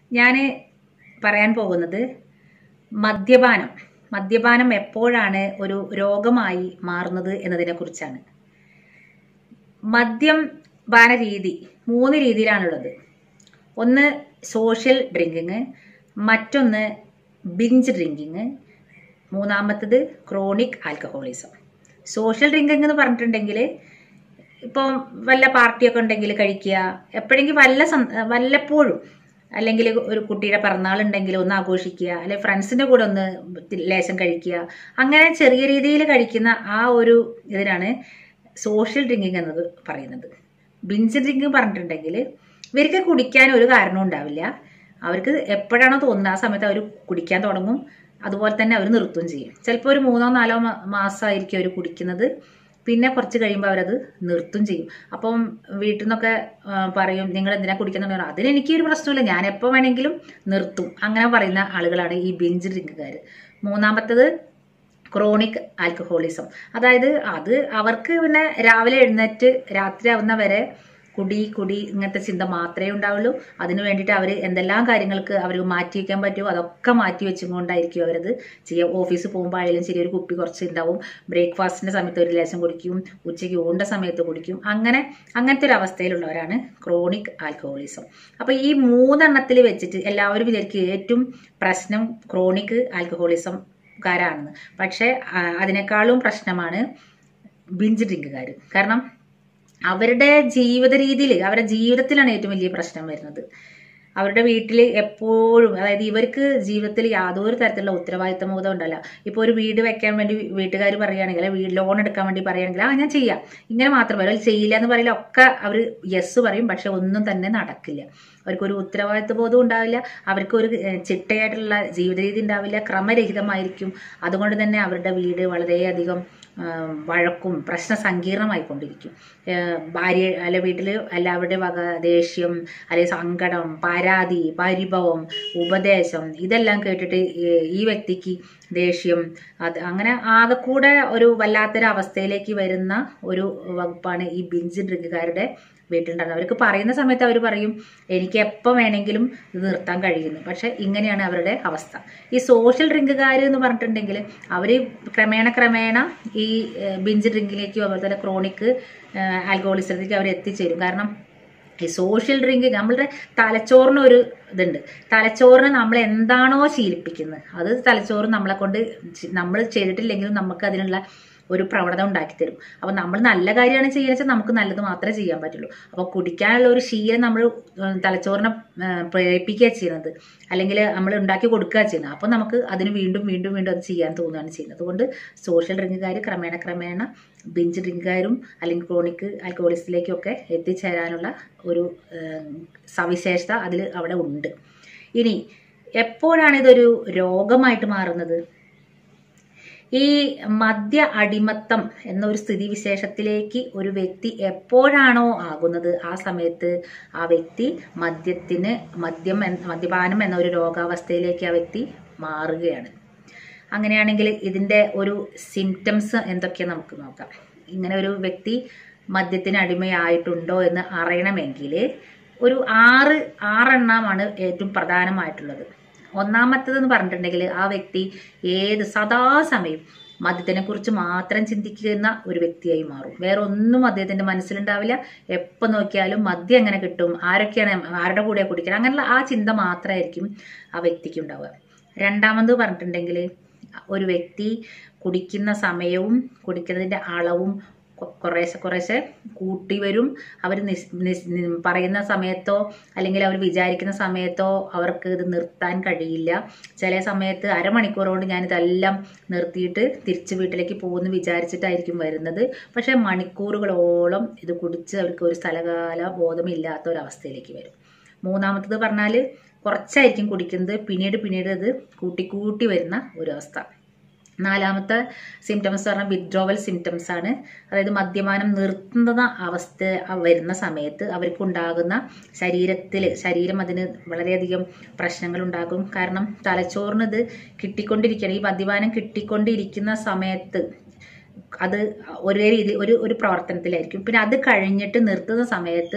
ഞാൻ പറയാൻ പോകുന്നത് മദ്യപാനം മദ്യപാനം എപ്പോഴാണ് ഒരു രോഗമായി മാറുന്നത് എന്നതിനെക്കുറിച്ചാണ് മദ്യം പാന രീതി മൂന്ന് രീതിയിലാണുള്ളത് ഒന്ന് സോഷ്യൽ ഡ്രിങ്കിങ് മറ്റൊന്ന് ബിഞ്ച് ഡ്രിങ്കിങ് മൂന്നാമത്തത് ക്രോണിക് ആൽക്കഹോളിസം സോഷ്യൽ ഡ്രിങ്കിങ് എന്ന് പറഞ്ഞിട്ടുണ്ടെങ്കിൽ ഇപ്പം വല്ല പാർട്ടിയൊക്കെ ഉണ്ടെങ്കിൽ കഴിക്കുക എപ്പോഴെങ്കിലും വല്ല സം- വല്ലപ്പോഴും അല്ലെങ്കിൽ ഒരു കുട്ടിയുടെ പിറന്നാൾ ഉണ്ടെങ്കിൽ ഒന്ന് ആഘോഷിക്കുക അല്ലെങ്കിൽ ഫ്രണ്ട്സിന്റെ കൂടെ ഒന്ന് ലേശം കഴിക്കുക അങ്ങനെ ചെറിയ രീതിയിൽ കഴിക്കുന്ന ആ ഒരു ഇതിനാണ് സോഷ്യൽ ഡ്രിങ്കിങ് എന്നത് പറയുന്നത് ബിഞ്ച് ഡ്രിങ്കിങ് പറഞ്ഞിട്ടുണ്ടെങ്കിൽ ഇവർക്ക് കുടിക്കാൻ ഒരു കാരണവും ഉണ്ടാവില്ല അവർക്ക് എപ്പോഴാണോ തോന്നുന്നത് ആ സമയത്ത് അവർ കുടിക്കാൻ തുടങ്ങും അതുപോലെ തന്നെ അവർ നിർത്തുകയും ചെയ്യും ചിലപ്പോൾ ഒരു മൂന്നോ നാലോ മാ- മാസമായിരിക്കും അവർ കുടിക്കുന്നത് പിന്നെ കുറച്ച് കഴിയുമ്പോൾ അവരത് നിർത്തും ചെയ്യും അപ്പം വീട്ടിൽ നിന്നൊക്കെ ആ, പറയും നിങ്ങൾ എന്തിനാ കുടിക്കുന്നത് അതിന് എനിക്കൊരു പ്രശ്നമില്ല ഞാൻ എപ്പോൾ വേണമെങ്കിലും നിർത്തും അങ്ങനെ പറയുന്ന ആളുകളാണ് ഈ ബിഞ്ച് ഡ്രിങ്കുകാർ മൂന്നാമത്തത് ക്രോണിക് ആൽക്കഹോളിസം അതായത് അത് അവർക്ക് പിന്നെ രാവിലെ എഴുന്നേറ്റ് രാത്രി ആവുന്ന വരെ കുടി കുടി ഇങ്ങനത്തെ ചിന്ത മാത്രമേ ഉണ്ടാവുള്ളൂ അതിനു വേണ്ടിയിട്ട് അവർ എന്തെല്ലാം കാര്യങ്ങൾക്ക് അവർ മാറ്റി വയ്ക്കാൻ പറ്റുമോ അതൊക്കെ മാറ്റി വെച്ചുകൊണ്ടായിരിക്കും അവരത് ചെയ്യുക ഓഫീസിൽ പോകുമ്പോൾ ആയാലും ശരി ഒരു കുപ്പി കുറച്ച് ഉണ്ടാവും ബ്രേക്ക്ഫാസ്റ്റിന്റെ സമയത്ത് ഒരു ലേശം കുടിക്കും ഉച്ചയ്ക്ക് ഊണ്ട സമയത്ത് കുടിക്കും അങ്ങനെ അങ്ങനത്തെ ഒരു അവസ്ഥയിലുള്ളവരാണ് ക്രോണിക് ആൽക്കഹോളിസം അപ്പൊ ഈ മൂന്നെണ്ണത്തിൽ വെച്ചിട്ട് എല്ലാവരും വിചാരിക്കും ഏറ്റവും പ്രശ്നം ക്രോണിക് ആൽക്കഹോളിസം കാരാണെന്ന് പക്ഷെ ആ, അതിനേക്കാളും പ്രശ്നമാണ് ബിഞ്ച് ഡ്രിങ്കുകാർ കാരണം അവരുടെ ജീവിത രീതിയിൽ അവരുടെ ജീവിതത്തിലാണ് ഏറ്റവും വലിയ പ്രശ്നം വരുന്നത് അവരുടെ വീട്ടിൽ എപ്പോഴും അതായത് ഇവർക്ക് ജീവിതത്തിൽ യാതൊരു തരത്തിലുള്ള ഉത്തരവാദിത്തം ബോധം ഉണ്ടല്ല ഇപ്പോൾ ഒരു വീട് വെക്കാൻ വേണ്ടി വീട്ടുകാർ പറയുകയാണെങ്കിൽ വീട് ലോൺ എടുക്കാൻ വേണ്ടി പറയുകയാണെങ്കിൽ ആ ഞാൻ ചെയ്യാം ഇങ്ങനെ മാത്രം പറയും ചെയ്യില്ല എന്ന് പറയില്ല ഒക്കെ അവർ യെസ് പറയും പക്ഷെ ഒന്നും തന്നെ നടക്കില്ല അവർക്കൊരു ഉത്തരവാദിത്വ ബോധം ഉണ്ടാവില്ല അവർക്ക് ഒരു ഏഹ്, ചിട്ടയായിട്ടുള്ള ജീവിത രീതി ഉണ്ടാവില്ല ക്രമരഹിതമായിരിക്കും അതുകൊണ്ട് തന്നെ അവരുടെ വീട് വളരെയധികം ആം, വഴക്കും പ്രശ്ന സങ്കീർണമായിക്കൊണ്ടിരിക്കും ഏഹ്, ഭാര്യ അല്ലെ വീട്ടിൽ എല്ലാവരുടെ വക ദേഷ്യം അല്ലെ സങ്കടം പരാതി പരിഭവം ഉപദേശം ഇതെല്ലാം കേട്ടിട്ട് ഈ- ഈ വ്യക്തിക്ക് ദേഷ്യം അത് അങ്ങനെ ആകെക്കൂടെ ഒരു വല്ലാത്തൊരു അവസ്ഥയിലേക്ക് വരുന്ന ഒരു വകുപ്പാണ് ഈ ബിഞ്ച് ഡ്രിങ്കുകാരുടെ വീട്ടിലുണ്ടാകുന്നത് അവർക്ക് പറയുന്ന സമയത്ത് അവർ പറയും എനിക്ക് എപ്പോൾ വേണമെങ്കിലും ഇത് നിർത്താൻ കഴിയുന്നു പക്ഷെ ഇങ്ങനെയാണ് അവരുടെ അവസ്ഥ ഈ സോഷ്യൽ ഡ്രിങ്കുകാർ എന്ന് പറഞ്ഞിട്ടുണ്ടെങ്കിൽ അവർ ക്രമേണ ക്രമേണ ഈ ഏഹ്, ബിഞ്ച് ഡ്രിങ്കിലേക്കും അതുപോലെ തന്നെ ക്രോണിക് ആൽക്കഹോളിസത്തിലേക്ക് അവർ എത്തിച്ചേരും കാരണം ഈ സോഷ്യൽ ഡ്രിങ്ക് നമ്മളുടെ തലച്ചോറിന് ഒരു ഇതുണ്ട് തലച്ചോറിന് നമ്മൾ എന്താണോ ശീലിപ്പിക്കുന്നത് അത് തലച്ചോറ് നമ്മളെ കൊണ്ട് ചെ- നമ്മൾ ചെയ്തിട്ടില്ലെങ്കിലും നമുക്ക് അതിനുള്ള ഒരു പ്രവണത ഉണ്ടാക്കി തരും അപ്പൊ നമ്മൾ നല്ല കാര്യമാണ് ചെയ്യുന്നത് വെച്ചാൽ നമുക്ക് നല്ലത് മാത്രമേ ചെയ്യാൻ പറ്റുള്ളൂ അപ്പൊ കുടിക്കാനുള്ള ഒരു ശീലം നമ്മൾ ഉം, തലച്ചോറിനെ ഉം, പ്രേരിപ്പിക്കുക ചെയ്യുന്നത് അല്ലെങ്കിൽ നമ്മൾ ഉണ്ടാക്കി കൊടുക്കുക ചെയ്യുന്നത് അപ്പൊ നമുക്ക് അതിന് വീണ്ടും വീണ്ടും വീണ്ടും അത് ചെയ്യാൻ തോന്നുകയാണ് ചെയ്യുന്നത് അതുകൊണ്ട് സോഷ്യൽ ഡ്രിങ്കുകാർ ക്രമേണ ക്രമേണ ബിഞ്ച് ഡ്രിങ്കുകാരും അല്ലെങ്കിൽ ക്രോണിക് ആൽക്കഹോളിസത്തിലേക്കൊക്കെ എത്തിച്ചേരാനുള്ള ഒരു ഉം, സവിശേഷത അതിൽ അവിടെ ഉണ്ട് ഇനി എപ്പോഴാണ് ഇതൊരു രോഗമായിട്ട് മാറുന്നത് ഈ മദ്യ അടിമത്തം എന്നൊരു സ്ഥിതിവിശേഷത്തിലേക്ക് ഒരു വ്യക്തി എപ്പോഴാണോ ആകുന്നത് ആ സമയത്ത് ആ വ്യക്തി മദ്യത്തിന് മദ്യം എന്ന- മദ്യപാനം എന്ന ഒരു രോഗാവസ്ഥയിലേക്ക് ആ വ്യക്തി മാറുകയാണ് അങ്ങനെയാണെങ്കിൽ ഇതിൻ്റെ ഒരു സിംറ്റംസ് എന്തൊക്കെയാണ് നമുക്ക് നോക്കാം ഇങ്ങനെ ഒരു വ്യക്തി മദ്യത്തിന് അടിമയായിട്ടുണ്ടോ എന്ന് അറിയണമെങ്കിൽ ഒരു ആറ് ആറെണ്ണമാണ് ഏറ്റവും പ്രധാനമായിട്ടുള്ളത് ഒന്നാമത്തേതെന്ന് പറഞ്ഞിട്ടുണ്ടെങ്കിൽ ആ വ്യക്തി ഏത് സദാസമയം മദ്യത്തിനെ കുറിച്ച് മാത്രം ചിന്തിക്കുന്ന ഒരു വ്യക്തിയായി മാറും വേറെ ഒന്നും അദ്ദേഹത്തിന്റെ മനസ്സിലുണ്ടാവില്ല എപ്പോൾ നോക്കിയാലും മദ്യം എങ്ങനെ കിട്ടും ആരൊക്കെയാണ് ആരുടെ കൂടെ കുടിക്കണം അങ്ങനെയുള്ള ആ ചിന്ത മാത്രമായിരിക്കും ആ വ്യക്തിക്ക് ഉണ്ടാവുക രണ്ടാമത് പറഞ്ഞിട്ടുണ്ടെങ്കിൽ ഒരു വ്യക്തി കുടിക്കുന്ന സമയവും കുടിക്കുന്നതിന്റെ അളവും കൊ- കുറേശ്ശെ കുറേശ്ശെ കൂട്ടി വരും അവർ പറയുന്ന സമയത്തോ അല്ലെങ്കിൽ അവർ വിചാരിക്കുന്ന സമയത്തോ അവർക്ക് ഇത് നിർത്താൻ കഴിയില്ല ചില സമയത്ത് അരമണിക്കൂർ കൊണ്ട് ഞാൻ ഇതെല്ലാം നിർത്തിയിട്ട് തിരിച്ച് വീട്ടിലേക്ക് പോകുമെന്ന് വിചാരിച്ചിട്ടായിരിക്കും വരുന്നത് പക്ഷെ മണിക്കൂറുകളോളം ഇത് കുടിച്ച് അവർക്ക് ഒരു സ്ഥലകാല ബോധമില്ലാത്ത ഒരു അവസ്ഥയിലേക്ക് വരും മൂന്നാമത്തത് പറഞ്ഞാൽ കുറച്ചായിരിക്കും കുടിക്കുന്നത് പിന്നീട് പിന്നീട് അത് കൂട്ടിക്കൂട്ടി വരുന്ന ഒരു അവസ്ഥ നാലാമത്തെ സിംറ്റംസ് പറഞ്ഞാൽ വിത്ഡ്രോവൽ സിംറ്റംസ് ആണ് അതായത് മദ്യപാനം നിർത്തുന്ന അവസ്ഥ വരുന്ന സമയത്ത് അവർക്കുണ്ടാകുന്ന ശരീരത്തിൽ ശരീരം അതിന് വളരെയധികം പ്രശ്നങ്ങൾ ഉണ്ടാകും കാരണം തലച്ചോറിന് ഇത് കിട്ടിക്കൊണ്ടിരിക്കണം ഈ മദ്യപാനം കിട്ടിക്കൊണ്ടിരിക്കുന്ന സമയത്ത് അത് ഒരേ രീതി ഒരു ഒരു പ്രവർത്തനത്തിലായിരിക്കും പിന്നെ അത് കഴിഞ്ഞിട്ട് നിർത്തുന്ന സമയത്ത്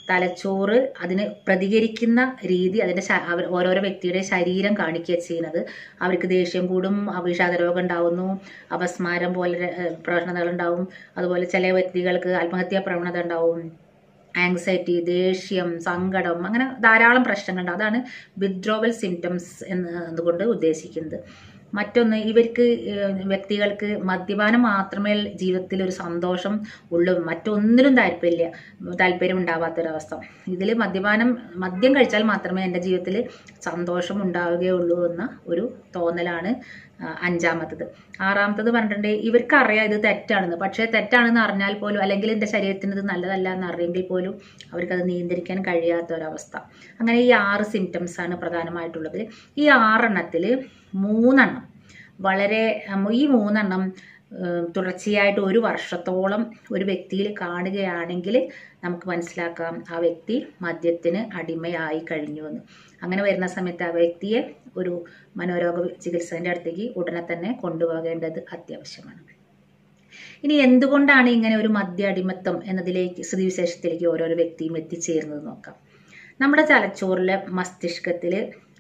തലച്ചോറ് അതിന് പ്രതികരിക്കുന്ന രീതി അതിന്റെ ശ- അവർ ഓരോരോ വ്യക്തിയുടെ ശരീരം കാണിക്കുക ചെയ്യുന്നത് അവർക്ക് ദേഷ്യം കൂടും വിഷാദരോഗം ഉണ്ടാവുന്നു അപസ്മാരം പോലെ ഏഹ്, പ്രവണതകൾ ഉണ്ടാവും അതുപോലെ ചില വ്യക്തികൾക്ക് ആത്മഹത്യാ പ്രവണത ഉണ്ടാവും ആങ്സൈറ്റി ദേഷ്യം സങ്കടം അങ്ങനെ ധാരാളം പ്രശ്നങ്ങളുണ്ട് അതാണ് വിത്ഡ്രോവൽ സിംറ്റംസ് എന്നതുകൊണ്ട് ഉദ്ദേശിക്കുന്നത് മറ്റൊന്ന് ഇവർക്ക് ഏഹ്, വ്യക്തികൾക്ക് മദ്യപാനം മാത്രമേ ജീവിതത്തിൽ ഒരു സന്തോഷം ഉള്ളൂ മറ്റൊന്നിലും താല്പര്യമില്ല താല്പര്യം ഉണ്ടാവാത്തൊരവസ്ഥ ഇതിൽ മദ്യപാനം മദ്യം കഴിച്ചാൽ മാത്രമേ എൻ്റെ ജീവിതത്തിൽ സന്തോഷം ഉണ്ടാവുകയുള്ളൂ എന്ന ഒരു തോന്നലാണ് ആ, അഞ്ചാമത്തത് ആറാമത്തത് പറഞ്ഞിട്ടുണ്ട് ഇവർക്ക് അറിയാം ഇത് തെറ്റാണെന്ന് പക്ഷേ തെറ്റാണെന്ന് അറിഞ്ഞാൽ പോലും അല്ലെങ്കിൽ എൻ്റെ ശരീരത്തിന് ഇത് നല്ലതല്ല എന്ന് അറിയെങ്കിൽ പോലും അവർക്കത് നിയന്ത്രിക്കാൻ കഴിയാത്ത ഒരവസ്ഥ അങ്ങനെ ഈ ആറ് സിംറ്റംസ് ആണ് പ്രധാനമായിട്ടുള്ളത് ഈ ആറെണ്ണത്തിൽ മൂന്നെണ്ണം വളരെ ഉം, ഈ മൂന്നെണ്ണം ഉം, തുടർച്ചയായിട്ട് ഒരു വർഷത്തോളം ഒരു വ്യക്തിയിൽ കാണുകയാണെങ്കിൽ നമുക്ക് മനസ്സിലാക്കാം ആ വ്യക്തി മദ്യത്തിന് അടിമയായി കഴിഞ്ഞു എന്ന് അങ്ങനെ വരുന്ന സമയത്ത് ആ വ്യക്തിയെ ഒരു മനോരോഗ ചികിത്സേൻ്റെ അടുത്തേക്ക് ഉടനെ തന്നെ കൊണ്ടുപോകേണ്ടത് അത്യാവശ്യമാണ് ഇനി എന്തുകൊണ്ടാണ് ഇങ്ങനെ ഒരു മദ്യ അടിമത്തം എന്നതിലേക്ക് സ്ഥിതിവിശേഷത്തിലേക്ക് ഓരോരോ വ്യക്തിയും എത്തിച്ചേരുന്നത് നോക്കാം നമ്മുടെ തലച്ചോറിലെ മസ്തിഷ്കത്തിൽ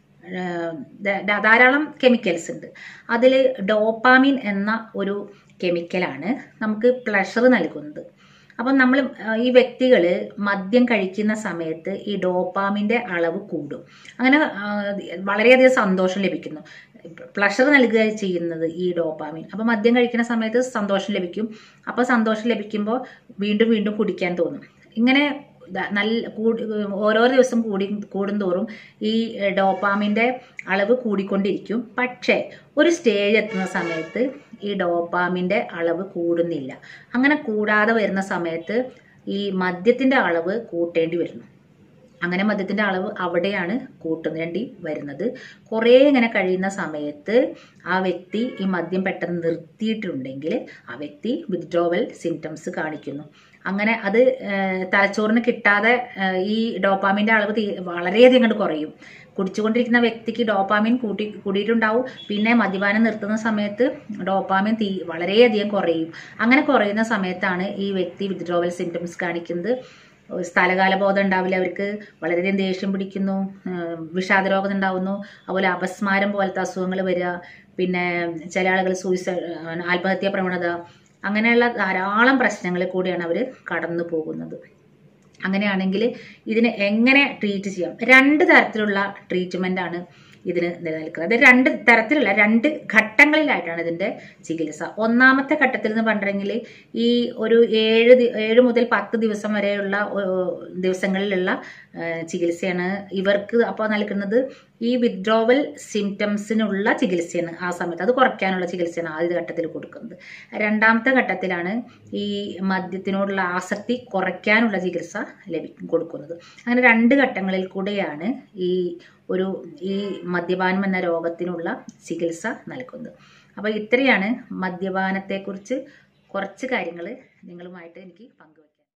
ധാരാളം കെമിക്കൽസ് ഉണ്ട് അതിൽ ഡോപ്പാമിൻ എന്ന ഒരു കെമിക്കലാണ് നമുക്ക് പ്ലഷർ നൽകുന്നത് അപ്പം നമ്മൾ ഈ വ്യക്തികൾ മദ്യം കഴിക്കുന്ന സമയത്ത് ഈ ഡോപ്പാമിൻ്റെ അളവ് കൂടും അങ്ങനെ ആ, വളരെയധികം സന്തോഷം ലഭിക്കുന്നു പ്ലഷർ നൽകുക ചെയ്യുന്നത് ഈ ഡോപ്പാമിൻ അപ്പം മദ്യം കഴിക്കുന്ന സമയത്ത് സന്തോഷം ലഭിക്കും അപ്പോൾ സന്തോഷം ലഭിക്കുമ്പോൾ വീണ്ടും വീണ്ടും കുടിക്കാൻ തോന്നും ഇങ്ങനെ ദ- നല്ല കൂടി ഓരോ ദിവസം കൂടി കൂടുന്തോറും ഈ ഡോപ്പാമിൻ്റെ അളവ് കൂടിക്കൊണ്ടിരിക്കും പക്ഷേ ഒരു സ്റ്റേജ് എത്തുന്ന സമയത്ത് ഈ ഡോപ്പാമിൻ്റെ അളവ് കൂടുന്നില്ല അങ്ങനെ കൂടാതെ വരുന്ന സമയത്ത് ഈ മദ്യത്തിൻ്റെ അളവ് കൂട്ടേണ്ടി വരുന്നു അങ്ങനെ മദ്യത്തിൻ്റെ അളവ് അവിടെയാണ് കൂട്ടുന്നേണ്ടി വരുന്നത് കുറേ ഇങ്ങനെ കഴിയുന്ന സമയത്ത് ആ വ്യക്തി ഈ മദ്യം പെട്ടെന്ന് നിർത്തിയിട്ടുണ്ടെങ്കിൽ ആ വ്യക്തി വിത്ഡ്രോവൽ സിംറ്റംസ് കാണിക്കുന്നു അങ്ങനെ അത് ഏഹ്, തലച്ചോറിന് കിട്ടാതെ ഏഹ്, ഈ ഡോപ്പാമിൻ്റെ അളവ് തീ വളരെയധികം കണ്ട് കുറയും കുടിച്ചുകൊണ്ടിരിക്കുന്ന വ്യക്തിക്ക് ഡോപ്പാമിൻ കൂട്ടി കൂടിയിട്ടുണ്ടാവും പിന്നെ മദ്യപാനം നിർത്തുന്ന സമയത്ത് ഡോപ്പാമിൻ തീ വളരെയധികം കുറയും അങ്ങനെ കുറയുന്ന സമയത്താണ് ഈ വ്യക്തി വിത്ഡ്രോവൽ സിംറ്റംസ് കാണിക്കുന്നത് സ്ഥലകാല ബോധം ഉണ്ടാവില്ല അവർക്ക് വളരെയധികം ദേഷ്യം പിടിക്കുന്നു ഏഹ് വിഷാദരോഗം ഉണ്ടാവുന്നു അതുപോലെ അപസ്മാരം പോലത്തെ അസുഖങ്ങൾ വരിക പിന്നെ ചില ആളുകൾ സൂയിസൈഡ് ആത്മഹത്യാ പ്രവണത അങ്ങനെയുള്ള ധാരാളം പ്രശ്നങ്ങളിൽ കൂടിയാണ് അവർ കടന്നു പോകുന്നത് അങ്ങനെയാണെങ്കിൽ ഇതിനെ എങ്ങനെ ട്രീറ്റ് ചെയ്യാം രണ്ട് തരത്തിലുള്ള ട്രീറ്റ്മെൻ്റ് ആണ് ഇതിന് നിലനിൽക്കുന്നത് അത് രണ്ട് തരത്തിലുള്ള രണ്ട് ഘട്ടങ്ങളിലായിട്ടാണ് ഇതിൻ്റെ ചികിത്സ ഒന്നാമത്തെ ഘട്ടത്തിൽ എന്ന് പറഞ്ഞിട്ടുണ്ടെങ്കിൽ ഈ ഒരു ഏഴ് ദി- ഏഴ് മുതൽ പത്ത് ദിവസം വരെയുള്ള ഏഹ്, ദിവസങ്ങളിലുള്ള ഏഹ്, ചികിത്സയാണ് ഇവർക്ക് അപ്പോൾ നൽകുന്നത് ഈ വിത്ഡ്രോവൽ സിംറ്റംസിനുള്ള ചികിത്സയാണ് ആ സമയത്ത് അത് കുറയ്ക്കാനുള്ള ചികിത്സയാണ് ആദ്യ ഘട്ടത്തിൽ കൊടുക്കുന്നത് രണ്ടാമത്തെ ഘട്ടത്തിലാണ് ഈ മദ്യത്തിനോടുള്ള ആസക്തി കുറയ്ക്കാനുള്ള ചികിത്സ ലഭിക്കും കൊടുക്കുന്നത് അങ്ങനെ രണ്ട് ഘട്ടങ്ങളിൽ കൂടെയാണ് ഈ ഒരു ഈ മദ്യപാനം എന്ന രോഗത്തിനുള്ള ചികിത്സ നൽകുന്നത് അപ്പോൾ ഇത്രയാണ് മദ്യപാനത്തെക്കുറിച്ച് കുറച്ച് കാര്യങ്ങൾ നിങ്ങളുമായിട്ട് എനിക്ക് പങ്കുവയ്ക്കുന്നത്